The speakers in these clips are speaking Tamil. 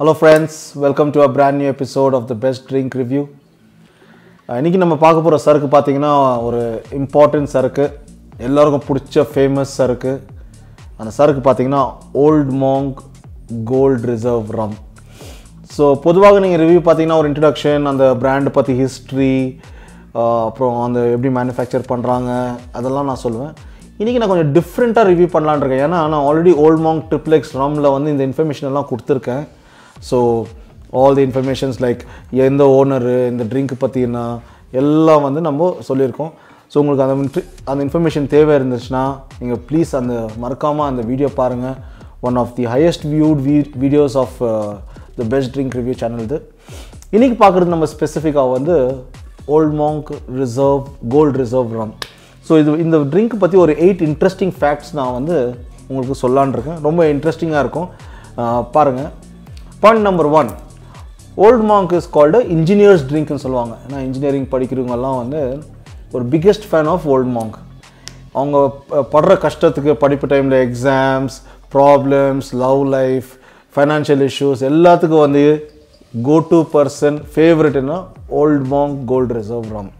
Hello friends welcome to a brand new episode of the best drink review இன்றைக்கி நம்ம பார்க்க போகிற சரக்கு பார்த்தீங்கன்னா ஒரு இம்பார்ட்டன்ட் சரக்கு எல்லாருக்கும் பிடிச்ச ஃபேமஸ் சரக்கு அந்த சரக்கு பார்த்தீங்கன்னா Old Monk gold reserve rum so பொதுவாக நீங்கள் ரிவ்யூ பார்த்தீங்கன்னா ஒரு இன்ட்ரடக்ஷன் அந்த பிராண்டை பற்றி ஹிஸ்ட்ரி அப்புறம் அந்த எப்படி மேனுஃபேக்சர் பண்ணுறாங்க அதெல்லாம் நான் சொல்லுவேன் இன்றைக்கி நான் கொஞ்சம் டிஃப்ரெண்ட்டாக ரிவ்யூ பண்ணலான்னு இருக்கேன் ஏன்னா நான் ஆல்ரெடி ஓல்ட் மாங்க் ட்ரிப்ளெக்ஸ் ரம்மில் வந்து இந்த இன்ஃபர்மேஷன் எல்லாம் கொடுத்துருக்கேன் so all the informations like எந்த ஓனரு இந்த ட்ரிங்க் பற்றினா எல்லாம் வந்து நம்ம சொல்லியிருக்கோம் ஸோ உங்களுக்கு அந்த inf- அந்த இன்ஃபர்மேஷன் தேவை இருந்துச்சுன்னா நீங்கள் ப்ளீஸ் அந்த மறக்காமல் அந்த வீடியோ பாருங்கள் one of the highest viewed videos of the best drink review channel இது இன்றைக்கி பார்க்குறது நம்ம ஸ்பெசிஃபிக்காக வந்து Old Monk reserve gold reserve rum so இது இந்த ட்ரிங்க் பற்றி ஒரு எயிட் இன்ட்ரெஸ்டிங் ஃபேக்ட்ஸ் நான் வந்து உங்களுக்கு சொல்லான்னு இருக்கேன் ரொம்ப இன்ட்ரெஸ்டிங்காக இருக்கும் ஆஹ் பாருங்க point number one Old Monk is called engineers ட்ரிங்க்னு சொல்லுவாங்க ஏன்னா இன்ஜினியரிங் படிக்கிறவங்கெல்லாம் வந்து ஒரு biggest fan of Old Monk அவங்க ப- படுற கஷ்டத்துக்கு படிப்பு டைமில் exams problems love life financial issues எல்லாத்துக்கும் வந்து கோ டு பர்சன் ஃபேவரட்னா Old Monk gold reserve rum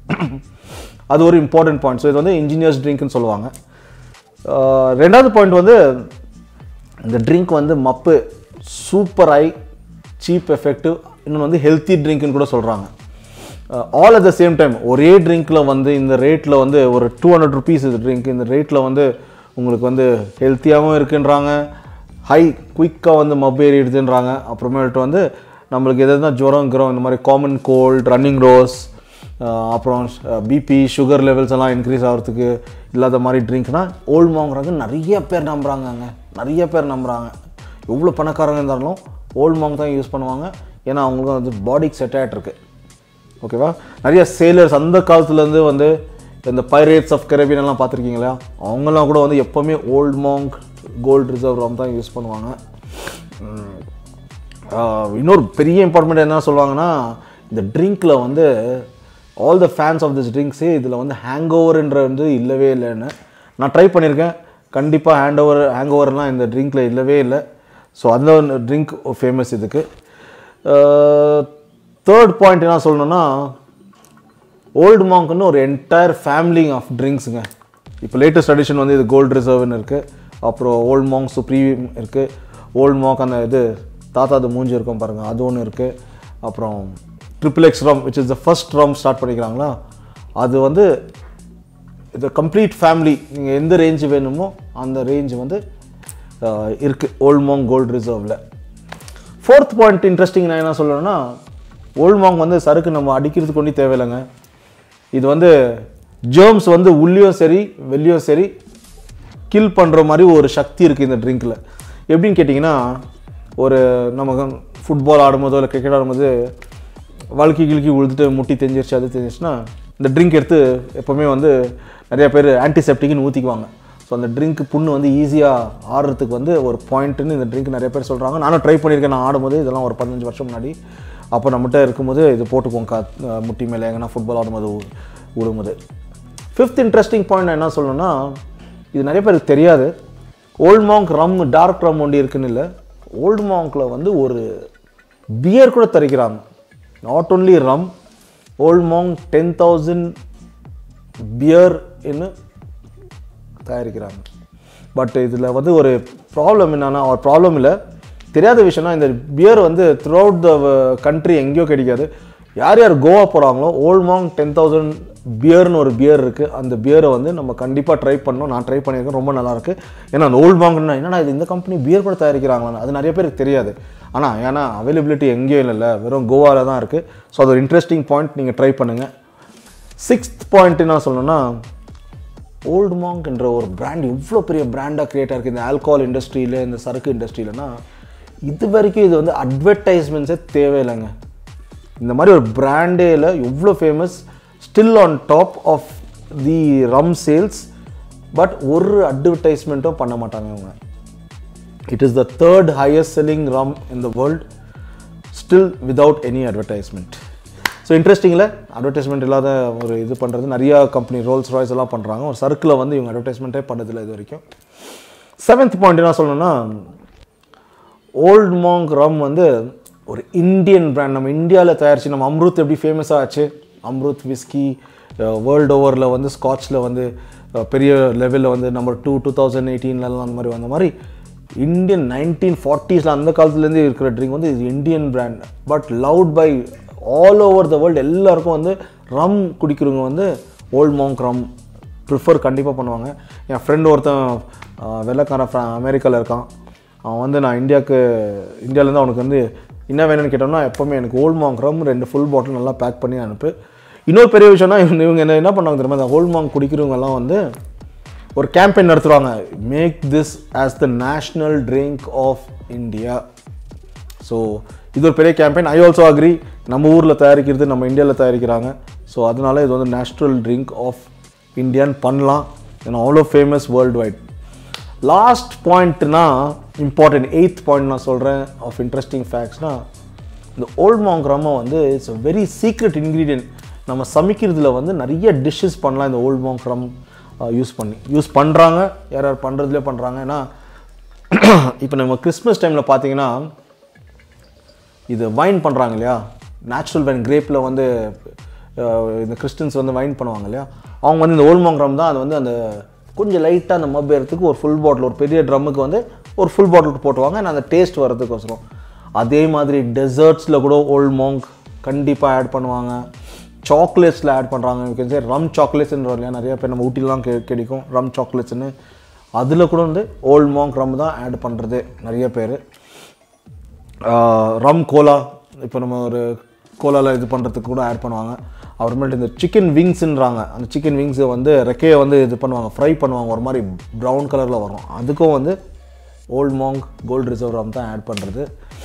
அது ஒரு இம்பார்ட்டன்ட் பாயிண்ட் ஸோ இது வந்து இன்ஜினியர்ஸ் ட்ரிங்க்னு சொல்லுவாங்க ஆஹ் ரெண்டாவது பாயிண்ட் வந்து இந்த ட்ரிங்க் வந்து மப்பு சூப்பர் ஐ சீப் எஃபெக்டிவ் இன்னொன்று வந்து ஹெல்த்தி ட்ரிங்க்னு கூட சொல்கிறாங்க all at the same time ஒரே ட்ரிங்க்கில் வந்து இந்த ரேட்டில் வந்து ஒரு டூ ஹண்ட்ரட் ருபீஸ் இது ட்ரிங்க் இந்த ரேட்டில் வந்து உங்களுக்கு வந்து ஹெல்த்தியாகவும் இருக்குன்றாங்க ஹை குயிக்காக வந்து மப்பு ஏறிடுதுன்றாங்க அப்புறமேட்டு வந்து நம்மளுக்கு எதுனா ஜுரம் கிரம் இந்த மாதிரி காமன் கோல்ட் ரன்னிங் ரோஸ் அப்புறம் பிபி சுகர் லெவல்ஸ் எல்லாம் இன்க்ரீஸ் ஆகிறதுக்கு இல்லாத மாதிரி ட்ரிங்க்னா ஓல்ட் மாங்கிறாங்க நிறைய பேர் நம்புகிறாங்கங்க நிறைய பேர் நம்புகிறாங்க எவ்வளோ பணக்காரங்க இருந்தாலும் ஓல்ட் மாங் தான் யூஸ் பண்ணுவாங்க ஏன்னா அவங்களுக்கு வந்து பாடிக்கு செட் ஆகிட்டு இருக்கு ஓகேவா நிறைய சேலர்ஸ் அந்த காலத்துலேருந்து வந்து இந்த பைரேட்ஸ் ஆஃப் கரேபியன் எல்லாம் பார்த்துருக்கீங்களா அவங்கெல்லாம் கூட வந்து எப்போவுமே Old Monk gold reserve rum தான் யூஸ் பண்ணுவாங்க உம், ஆஹ், இன்னொரு பெரிய இம்பார்ட்மெண்ட் என்ன சொல்லுவாங்கன்னா இந்த ட்ரிங்க்கில் வந்து all the fans of this ட்ரிங்க்ஸே இதில் வந்து ஹேங் ஓவர்ன்ற வந்து இல்லவே இல்லைன்னு நான் ட்ரை பண்ணியிருக்கேன் கண்டிப்பாக ஹேண்ட் ஓவர் ஹேங் ஓவர்லாம் இந்த ட்ரிங்க்கில் இல்லவே இல்லை ஸோ அந்த ட்ரிங்க் ஃபேமஸ் இதுக்கு தேர்ட் பாயிண்ட் என்ன சொல்லணும்னா ஓல்டு மாங்க்னு ஒரு என்டையர் ஃபேமிலி ஆஃப் ட்ரிங்க்ஸுங்க இப்போ லேட்டஸ்ட் அடிஷன் வந்து இது கோல்டு ரிசர்வ்னு இருக்குது அப்புறம் ஓல்ட் மாங்க் சுப்ரீம் இருக்குது ஓல்ட் மாங்க் அந்த இது தாத்தாது மூஞ்சி இருக்கும் பாருங்கள் அது ஒன்று இருக்குது அப்புறம் triple X rum which is the first rum start பண்ணிக்கிறாங்களா அது வந்து இது கம்ப்ளீட் ஃபேமிலி நீங்கள் எந்த ரேஞ்ச் வேணுமோ அந்த ரேஞ்ச் வந்து அஹ், இருக்கு ஓல்ட் மாங் கோல்டு ரிசர்வில் ஃபோர்த் பாயிண்ட் இன்ட்ரெஸ்டிங் நான் என்ன சொல்லணும்னா ஓல்ட் மாங் வந்து சரக்கு நம்ம அடிக்கிறதுக்கு ஒன்றும் தேவையில்லைங்க இது வந்து ஜேர்ம்ஸ் வந்து உள்ளேயும் சரி வெளியும் சரி கில் பண்ணுற மாதிரி ஒரு சக்தி இருக்குது இந்த ட்ரிங்க்கில் எப்படின்னு கேட்டிங்கன்னா ஒரு நமக்கு ஃபுட்பால் ஆடும்போதோ இல்லை கிரிக்கெட் ஆடும்போது வழுக்கி கிழக்கி உழுதுட்டு முட்டி தெரிஞ்சிருச்சு அது தெரிஞ்சிருச்சுன்னா இந்த ட்ரிங்க் எடுத்து எப்போவுமே வந்து நிறைய பேர் ஆன்டிசெப்டிக்னு ஊற்றிக்குவாங்க ஸோ அந்த ட்ரிங்க் புண்ணு வந்து ஈஸியாக ஆடுறதுக்கு வந்து ஒரு பாயிண்ட்டுன்னு இந்த ட்ரிங்க் நிறைய பேர் சொல்கிறாங்க நானும் ட்ரை பண்ணியிருக்கேன் நான் ஆடும்போது இதெல்லாம் ஒரு பதினஞ்சு வருஷம் முன்னாடி அப்போ நம்மகிட்ட இருக்கும்போது இது போட்டுக்குவோம் கா முட்டி மேலே எங்கன்னா ஃபுட்பால் ஆடும்போது உ- விடும்போது ஃபிஃப்த் இன்ட்ரெஸ்டிங் பாயிண்ட் நான் என்ன சொல்லணும்னா இது நிறைய பேருக்கு தெரியாது Old Monk rum dark rum ஒண்டி இருக்குன்னு இல்லை ஓல்ட் மாங்க்கில் வந்து ஒரு பியர் கூட தரிக்கிறாங்க not only rum Old Monk ten thousand beer என்று தயாரிக்கிறாங்க பட் இதில் வந்து ஒரு ப்ராப்ளம் என்னன்னா ஒரு ப்ராப்ளம் இல்லை தெரியாத விஷயம்னா இந்த பியர் வந்து த்ரூ அவுட் த கண்ட்ரி எங்கேயோ கிடைக்காது யார் யார் கோவா போகிறாங்களோ ஓல்ட் மாங் டென் தௌசண்ட் பியர்னு ஒரு பியர் இருக்குது அந்த பியரை வந்து நம்ம கண்டிப்பாக ட்ரை பண்ணோம் நான் ட்ரை பண்ணியிருக்கேன் ரொம்ப நல்லாயிருக்கு ஏன்னா அந்த ஓல்ட் மாங்க்னா என்னடா இது இந்த கம்பெனி பியர் கூட தயாரிக்கிறாங்களா அது நிறைய பேருக்கு தெரியாது ஆனால் ஏன்னா அவைலபிலிட்டி எங்கேயும் இல்லைல்ல வெறும் கோவாவில் தான் இருக்குது ஸோ அது ஒரு இன்ட்ரெஸ்டிங் பாயிண்ட் நீங்கள் ட்ரை பண்ணுங்கள் சிக்ஸ்த் பாயிண்ட் என்ன சொல்லணும்னா ஓல்டு மாங்க் என்ற ஒரு பிராண்ட் இவ்வளோ பெரிய பிராண்டாக கிரியேட் ஆயிருக்கு இந்த ஆல்கஹால் இண்டஸ்ட்ரியில் இந்த சரக்கு இண்டஸ்ட்ரியிலனா இது வரைக்கும் இது வந்து அட்வர்டைஸ்மெண்ட்ஸே தேவையில்லைங்க இந்த மாதிரி ஒரு பிராண்டேல எவ்வளோ famous still on top of the rum sales but ஒரு அட்வர்டைஸ்மெண்ட்டும் பண்ண மாட்டாங்க இவங்க it is the third highest selling rum in the world still without any advertisement so இன்ட்ரெஸ்டிங்கில் அட்வர்டைஸ்மெண்ட் இல்லாத ஒரு இது பண்ணுறது நிறையா கம்பெனி ரோல்ஸ் ராய்ஸ் எல்லாம் பண்ணுறாங்க ஒரு சர்க்கிளில் வந்து இவங்க அட்வர்டைஸ்மெண்ட்டே பண்ணதில்லை இது வரைக்கும் செவன்த் பாயிண்ட் என்ன சொல்லணும்னா ஓல்ட் மாங்க் ரம் வந்து ஒரு இந்தியன் பிராண்ட் நம்ம இந்தியாவில் தயாரிச்சு நம்ம அம்ருத் எப்படி ஃபேமஸாக ஆச்சு அம்ருத் விஸ்கி வேர்ல்டு ஓவரில் வந்து ஸ்காட்சில் வந்து அஹ், பெரிய லெவலில் வந்து நம்பர் டூ டூ தௌசண்ட் எயிட்டீன்லலாம் அந்த மாதிரி வந்த மாதிரி இந்தியன் நைன்டீன் ஃபார்ட்டிஸில் அந்த காலத்துலேருந்து இருக்கிற ட்ரிங்க் வந்து இது Indian brand but loved by all over the world எல்லாருக்கும் வந்து ரம் குடிக்கிறவங்க வந்து ஓல்ட் மாங்க் ரம் ப்ரிஃபர் கண்டிப்பாக பண்ணுவாங்க என் ஃப்ரெண்ட் ஒருத்தன் அஹ், வெள்ளைக்காரன் ஃப்ரா அமெரிக்காவில் இருக்கான் அவன் வந்து நான் இந்தியாவுக்கு இந்தியாவிலேருந்து அவனுக்கு வந்து என்ன வேணும்னு கேட்டோம்னா எப்போவுமே எனக்கு ஓல்ட் மாங்க் ரம் ரெண்டு ஃபுல் பாட்டில் நல்லா பேக் பண்ணி அனுப்பு இன்னொரு பெரிய விஷயம்னா இவங்க இவங்க என்ன என்ன பண்ணாங்க தெரியுமா இந்த ஓல்ட் மாங்க் குடிக்கிறவங்கலாம் வந்து ஒரு கேம்பெயின் நடத்துவாங்க make this as the national drink of India so இது ஒரு பெரிய கேம்பெயின் ஐ ஆல்சோ அக்ரி நம்ம ஊரில் தயாரிக்கிறது நம்ம இந்தியாவில் தயாரிக்கிறாங்க ஸோ அதனால இது வந்து நேஷ்னல் ட்ரிங்க் ஆஃப் இந்தியான்னு பண்ணலாம் ஏன்னா அவ்வளோ ஃபேமஸ் வேர்ல்டு வைட் லாஸ்ட் பாயிண்ட்னா இம்பார்ட்டன்ட் எயித் பாயிண்ட் நான் சொல்கிறேன் ஆஃப் இன்ட்ரெஸ்டிங் ஃபேக்ட்ஸ்னா இந்த ஓல்ட் மாங்க் ரம்மை வந்து it's a very secret ingredient நம்ம சமைக்கிறதுல வந்து நிறைய டிஷ்ஷஸ் பண்ணலாம் இந்த ஓல்ட் மாங்க் ரம் யூஸ் பண்ணி யூஸ் பண்ணுறாங்க யார் யார் பண்ணுறதுலே பண்ணுறாங்க ஏன்னா இப்போ நம்ம கிறிஸ்மஸ் டைமில் பார்த்தீங்கன்னா இது வைன் பண்ணுறாங்க இல்லையா நேச்சுரல் வைன் கிரேப்பில் வந்து அஹ், இந்த கிறிஸ்டின்ஸ் வந்து வைன் பண்ணுவாங்க இல்லையா அவங்க வந்து இந்த ஓல்மாங் ரம் தான் அது வந்து அந்த கொஞ்சம் லைட்டாக அந்த மப் ஏறதுக்கு ஒரு ஃபுல் பாட்டில் ஒரு பெரிய ட்ரம்முக்கு வந்து ஒரு ஃபுல் பாட்டில் போட்டுவாங்க and அந்த டேஸ்ட் வரதுக்கோசரம் அதே மாதிரி டெசர்ட்ஸில் கூட ஓல்ட் மாங்க் கண்டிப்பாக ஆட் பண்ணுவாங்க சாக்லேட்ஸில் ஆட் பண்ணுறாங்க சரி ரம் சாக்லேட்ஸ்ன்ற இல்லையா நிறைய பேர் நம்ம ஊட்டிலாம் கே கிடைக்கும் ரம் சாக்லேட்ஸ்னு அதில் கூட வந்து ஓல்ட் மாங்க் ரம் தான் ஆட் பண்ணுறது நிறைய பேர் ரம் கோலா இப்போ நம்ம ஒரு கோலாவில் இது பண்ணுறதுக்கு கூட ஆட் பண்ணுவாங்க அப்புறமேட்டு இந்த சிக்கன் விங்ஸ்ன்றாங்க அந்த சிக்கன் விங்ஸை வந்து ரெக்கையை வந்து இது பண்ணுவாங்க ஃப்ரை பண்ணுவாங்க ஒரு மாதிரி ப்ரௌன் கலரில் வரும் அதுக்கும் வந்து Old Monk Gold Reserve rum தான் ஆட் பண்ணுறது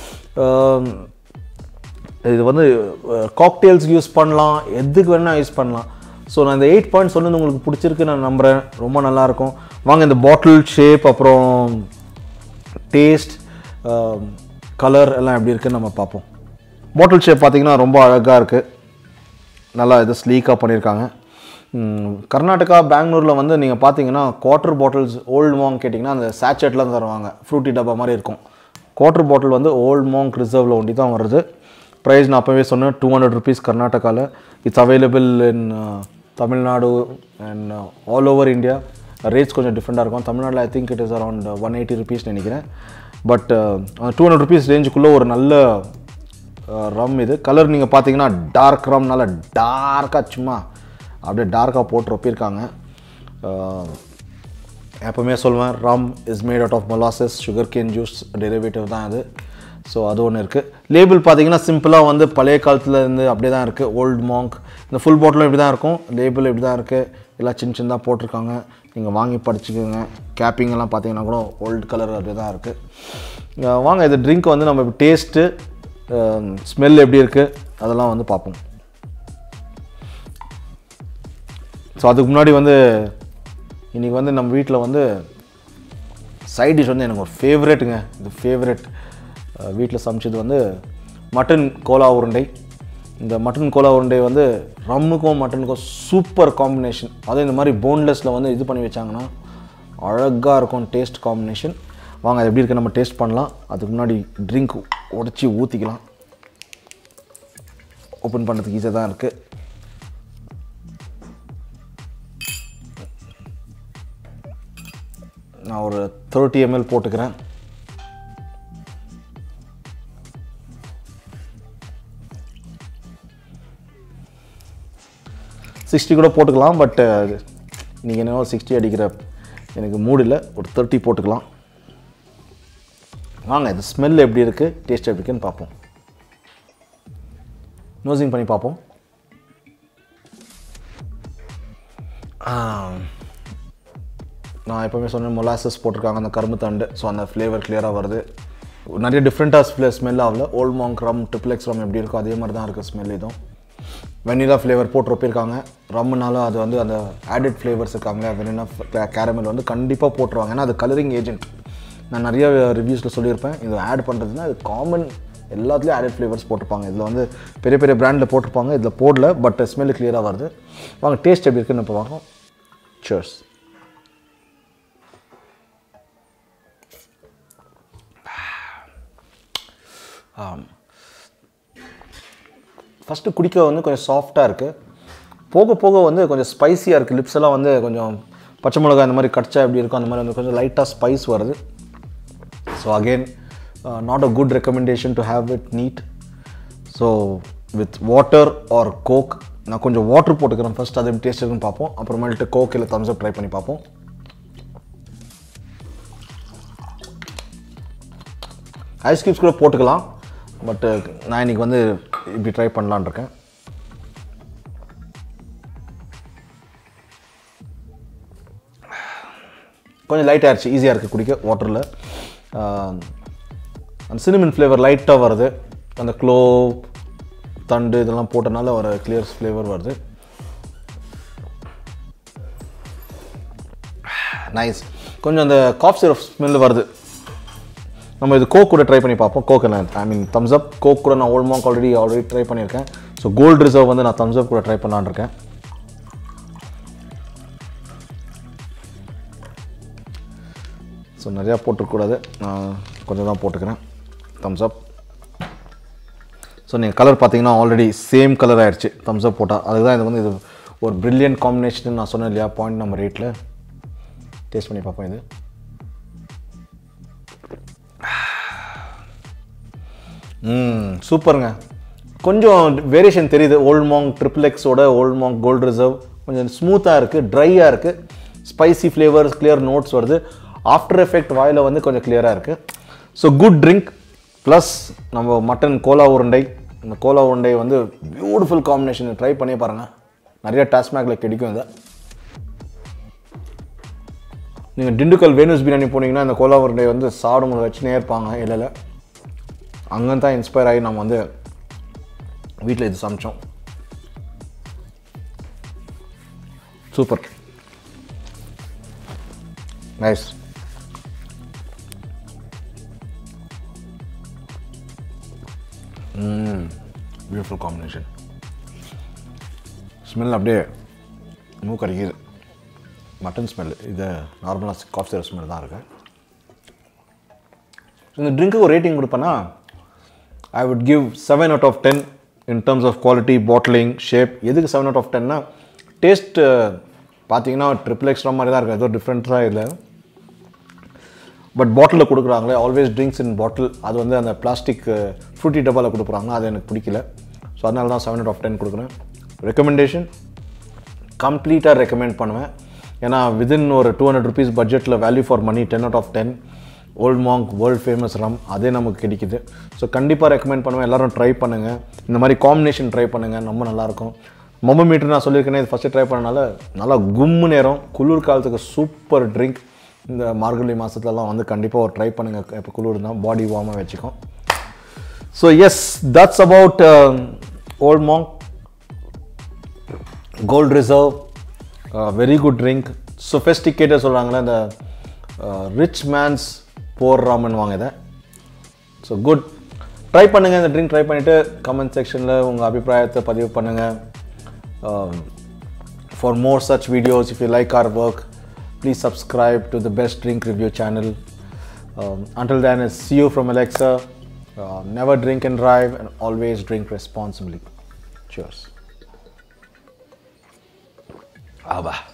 இது வந்து காக்டெயில்ஸ் யூஸ் பண்ணலாம் எதுக்கு வேணால் யூஸ் பண்ணலாம் ஸோ நான் இந்த எயிட் பாயிண்ட் சொன்னது உங்களுக்கு பிடிச்சிருக்கு நான் நம்புகிறேன் ரொம்ப நல்லாயிருக்கும் வாங்க இந்த பாட்டில் ஷேப் அப்புறம் டேஸ்ட் கலர் எல்லாம் எப்படி இருக்குன்னு நம்ம பார்ப்போம் பாட்டில் ஷேப் பார்த்தீங்கன்னா ரொம்ப அழகாக இருக்குது நல்லா இது ஸ்லீக்காக பண்ணியிருக்காங்க ம், கர்நாடகா பெங்களூரில் வந்து நீங்கள் பார்த்தீங்கன்னா குவார்ட்டர் பாட்டில்ஸ் ஓல்டு மாங் கேட்டிங்கன்னா அந்த சேச்செட்டில் தான் தருவாங்க ஃப்ரூட்டி டப்பா மாதிரி இருக்கும் குவார்ட்டர் பாட்டில் வந்து ஓல்டு மாங்க் ரிசர்வில் ஒண்டி தான் வருது ப்ரைஸ் நான் அப்போவே சொன்னேன் டூ ஹண்ட்ரட் ருபீஸ் கர்நாடகாவில் it's available in Tamil Nadu and all over India rates கொஞ்சம் டிஃப்ரெண்ட்டாக இருக்கும் தமிழ்நாட்டில் I think it is around one eighty rupees நினைக்கிறேன் பட் டூ ஹண்ட்ரட் ருபீஸ் ரேஞ்சுக்குள்ளே ஒரு நல்ல ரம் இது கலர் நீங்கள் பார்த்தீங்கன்னா டார்க் ரம் நல்லா டார்க்காக சும்மா அப்படியே டார்க்காக போட்டு ரொப்பியிருக்காங்க அஹ், எப்பவுமே சொல்லுவேன் rum is made out of molasses sugar cane juice derivative தான் அது ஸோ அது ஒன்று இருக்குது லேபிள் பார்த்தீங்கன்னா சிம்பிளாக வந்து பழைய காலத்துல இருந்து அப்படியே தான் இருக்குது ஓல்டு மாங்க் இந்த ஃபுல் பாட்டிலும் இப்படி தான் இருக்கும் லேபிள் இப்படி தான் இருக்குது எல்லாம் சின்ன சின்னதாக போட்டிருக்காங்க நீங்கள் வாங்கி படிச்சுக்கோங்க கேப்பிங் எல்லாம் பார்த்தீங்கன்னா கூட ஓல்டு கலர் அப்படியே தான் இருக்குது வாங்க இது ட்ரிங்க் வந்து நம்ம டேஸ்ட்டு ஸ்மெல் எப்படி இருக்குது அதெல்லாம் வந்து பார்ப்போம் ஸோ அதுக்கு முன்னாடி வந்து இன்றைக்கி வந்து நம்ம வீட்டில் வந்து சைட் டிஷ் வந்து எனக்கு ஒரு ஃபேவரெட்டுங்க இது ஃபேவரெட் வீட்டில் சமைச்சது வந்து மட்டன் கோலா உருண்டை இந்த மட்டன் கோலா உருண்டை வந்து ரம்முக்கும் மட்டனுக்கும் சூப்பர் காம்பினேஷன் அதுவும் இந்த மாதிரி போன்லெஸ்ஸில் வந்து இது பண்ணி வச்சாங்கன்னா அழகாக இருக்கும் டேஸ்ட் காம்பினேஷன் வாங்க அது எப்படி இருக்கு நம்ம டேஸ்ட் பண்ணலாம் அதுக்கு முன்னாடி ட்ரிங்க் உடச்சி ஊற்றிக்கலாம் ஓப்பன் பண்ணுறதுக்கு ஈஸியாக தான் இருக்குது நான் ஒரு தேர்ட்டி எம்எல் போட்டுக்கிறேன் சிக்ஸ்டி கூட போட்டுக்கலாம் பட் நீங்கள் என்ன சிக்ஸ்டி அடிக்கிற எனக்கு மூடு இல்லை ஒரு தேர்ட்டி போட்டுக்கலாம் வாங்க இது ஸ்மெல் எப்படி இருக்குது டேஸ்ட் எப்படி இருக்குன்னு பார்ப்போம் நோசிங் பண்ணி பார்ப்போம் ஆ, நான் எப்போவுமே சொன்னேன் மொலாசஸ் போட்டிருக்காங்க அந்த கரும்பு தண்டு ஸோ அந்த ஃப்ளேவர் கிளியராக வருது நிறைய டிஃப்ரெண்ட்டாக ஸ்மெல் ஸ்மெல் ஆகல Old Monk rum triple x rum எப்படி இருக்கோ அதே மாதிரி தான் இருக்குது ஸ்மெல் இதுவும் வெனிலா ஃப்ளேவர் போட்டு ரொப்பியிருக்காங்க ரம்முனாலும் அது வந்து அந்த ஆடட் ஃப்ளேவர்ஸ் இருக்காங்களே வெனிலா கேரமல் வந்து கண்டிப்பாக போட்டுருவாங்க ஏன்னா அது கலரிங் ஏஜென்ட் நான் நிறைய ரிவ்யூஸில் சொல்லியிருப்பேன் இது ஆட் பண்ணுறதுனா இது காமன் எல்லாத்துலேயும் ஆடட் ஃப்ளேவர்ஸ் போட்டிருப்பாங்க இதில் வந்து பெரிய பெரிய பிராண்டில் போட்டிருப்பாங்க இதில் போடல பட் ஸ்மெல் கிளியராக வருது வாங்க டேஸ்ட் எப்படி இருக்குன்னு இப்போ பார்ப்போம் சேர்ஸ் ஃபஸ்ட்டு குடிக்க வந்து கொஞ்சம் சாஃப்டாக இருக்குது போக போக வந்து கொஞ்சம் ஸ்பைசியாக இருக்குது லிப்ஸ் எல்லாம் வந்து கொஞ்சம் பச்சை மிளகாய் இந்த மாதிரி கடிச்சா எப்படி இருக்கும் அந்த மாதிரி வந்து கொஞ்சம் லைட்டாக ஸ்பைஸ் வருது so again not a good recommendation to have it neat so with water or coke நான் கொஞ்சம் வாட்டர் போட்டுக்கிறேன் ஃபர்ஸ்ட் அது டேஸ்ட் இருக்குன்னு பார்ப்போம் அப்புறமேல்ட்டு கோக் இல்லை தம்ஸ் அப் ட்ரை பண்ணி பார்ப்போம் ஐஸ் கியூப்ஸ் கூட போட்டுக்கலாம் பட்டு நான் இன்னைக்கு வந்து இப்படி ட்ரை பண்ணலான்னு இருக்கேன் கொஞ்சம் லைட் ஆயிடுச்சு ஈஸியாக இருக்குது குடிக்க வாட்டரில் அந்த சினிமன் ஃப்ளேவர் லைட்டாக வருது அந்த க்ளோ தண்டு இதெல்லாம் போட்டனால ஒரு கிளியர் ஃப்ளேவர் வருது நைஸ் கொஞ்சம் அந்த காஃப் சிரப் ஸ்மெல் வருது நம்ம இது கோக் கூட ட்ரை பண்ணி பார்ப்போம் coke I mean Thums Up coke கூட நான் ஓல்மாங்க் ஆல்ரெடி ஆல்ரெடி ட்ரை பண்ணியிருக்கேன் ஸோ கோல்டு ரிசர்வ் வந்து நான் தம்ஸ் அப் கூட ட்ரை பண்ணலான்னு இருக்கேன் ஸோ நிறையா போட்டுக்கூடாது நான் கொஞ்சம் தான் போட்டுக்கிறேன் தம்ஸ் அப் ஸோ நீங்கள் கலர் பார்த்தீங்கன்னா ஆல்ரெடி சேம் கலர் ஆயிடுச்சு தம்ஸ் அப் போட்டால் அதுக்கு தான் இது வந்து இது ஒரு பிரில்லியன்ட் காம்பினேஷன் நான் சொன்னேன் இல்லையா பாயிண்ட் நம்பர் எயிட்டில் டேஸ்ட் பண்ணி பார்ப்போம் இது ம் சூப்பருங்க கொஞ்சம் வேரியேஷன் தெரியுது ஓல்ட் மாங் ட்ரிபிள் எக்ஸோட ஓல்ட் மாங் கோல்டு ரிசர்வ் கொஞ்சம் ஸ்மூத்தாக இருக்குது ட்ரையாக இருக்குது ஸ்பைசி ஃப்ளேவர்ஸ் கிளியர் நோட்ஸ் வருது ஆஃப்டர் எஃபெக்ட் வாயில் வந்து கொஞ்சம் கிளியராக இருக்குது ஸோ குட் ட்ரிங்க் ப்ளஸ் நம்ம மட்டன் கோலா உருண்டை இந்த கோலா உருண்டை வந்து பியூட்டிஃபுல் காம்பினேஷன் ட்ரை பண்ணி பாருங்கள் நிறைய டாஸ்மேக்கில் கிடைக்கும் இதை நீங்கள் திண்டுக்கல் வேணுஸ் பிரியாணி போனீங்கன்னா இந்த கோலா உருண்டை வந்து சாப்பிடும் வச்சுனே இருப்பாங்க இலையில் அங்கே தான் இன்ஸ்பயர் ஆகி நம்ம வந்து வீட்டில் இது சமைச்சோம் super nice beautiful combination smell அப்படியே மூக்கு அடிக்குது மட்டன் ஸ்மெல் இது நார்மலாக காஃப் சிரப் ஸ்மெல் தான் இருக்கு இந்த ட்ரிங்க்கு ஒரு ரேட்டிங் கொடுப்பேன்னா I would give seven out of ten in terms of quality bottling shape எதுக்கு செவன் அவுட் ஆஃப் டென்னா டேஸ்ட் பார்த்தீங்கன்னா ட்ரிபிள் எக்ஸ்ட்ரா மாதிரி தான் இருக்கும் ஏதோ டிஃப்ரெண்ட்டாக இல்லை பட் பாட்டிலில் கொடுக்குறாங்களே ஆல்வேஸ் ட்ரிங்க்ஸ் இன் பாட்டில் அது வந்து அந்த பிளாஸ்டிக் ஃப்ரூட்டி டப்பாவில் கொடுக்குறாங்க அது எனக்கு பிடிக்கல ஸோ அதனால தான் செவன் அவுட் ஆஃப் டென் கொடுக்குறேன் ரெக்கமெண்டேஷன் கம்ப்ளீட்டாக ரெக்கமெண்ட் பண்ணுவேன் ஏன்னா விதின் ஒரு டூ ஹண்ட்ரட் ருபீஸ் பட்ஜெட்டில் value for money ten out of ten Old Monk world famous rum அதே நமக்கு கிடைக்குது ஸோ கண்டிப்பாக ரெக்கமெண்ட் பண்ணுவேன் எல்லோரும் ட்ரை பண்ணுங்கள் இந்த மாதிரி காம்பினேஷன் ட்ரை பண்ணுங்கள் ரொம்ப நல்லாயிருக்கும் மொம மீட்டர் நான் சொல்லியிருக்கேனே இது ஃபஸ்ட்டு ட்ரை பண்ணனால நல்லா கும்மு நேரம் குளிர் காலத்துக்கு சூப்பர் ட்ரிங்க் இந்த மார்கழி மாதத்துலலாம் வந்து கண்டிப்பாக ஒரு ட்ரை பண்ணுங்கள் இப்போ குளிர் தான் பாடி வார்மாக வச்சுக்கும் so yes that's about Old Monk gold Reserve very good drink sophisticated சொல்கிறாங்களே இந்த ரிச் மேன்ஸ் போர் ராமன் வாங்க இதை ஸோ குட் ட்ரை பண்ணுங்கள் இந்த ட்ரிங்க் ட்ரை பண்ணிவிட்டு கமெண்ட் செக்ஷனில் உங்கள் அபிப்பிராயத்தை பதிவு பண்ணுங்கள் for more such videos if you like our work please subscribe to the best drink review channel until then is see you from Alexa never drink and drive and always drink responsibly cheers Abba.